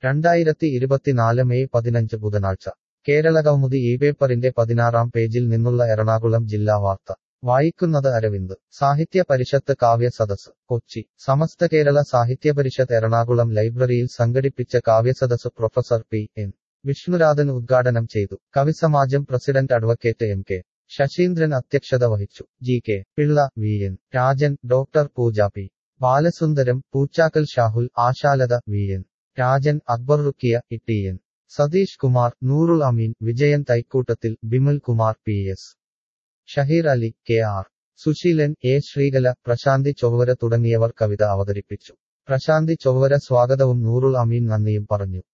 രണ്ടായിരത്തി ഇരുപത്തിനാല് മെയ് പതിനഞ്ച് ബുധനാഴ്ച കേരള കൗമുദി ഈ പേപ്പറിന്റെ പതിനാറാം പേജിൽ നിന്നുള്ള എറണാകുളം ജില്ലാ വാർത്ത വായിക്കുന്നത് അരവിന്ദ് സാഹിത്യ പരിഷത്ത് കാവ്യ സദസ് കൊച്ചി സമസ്ത കേരള സാഹിത്യ പരിഷത്ത് എറണാകുളം ലൈബ്രറിയിൽ സംഘടിപ്പിച്ച കാവ്യസദസ് പ്രൊഫസർ പി എൻ വിഷ്ണുരാധൻ ഉദ്ഘാടനം ചെയ്തു കവിസമാജം president advocate M K Sasheendran അധ്യക്ഷത വഹിച്ചു G K Pillai V N Rajan doctor Pooja P Balasundaram Poochakkal Shahul Ashalatha V N Rajan Akbar Rukiya E N Satheesh Kumar Noorul Ameen Vijayan Thaikoottathil Bimal Kumar P S Shaheer Ali K R Susheelan A Sreekala Prasanthi Chowara തുടങ്ങിയവർ കവിത അവതരിപ്പിച്ചു പ്രശാന്തി ചൊവ്വര സ്വാഗതവും നൂറുൽ അമീൻ നന്ദിയും പറഞ്ഞു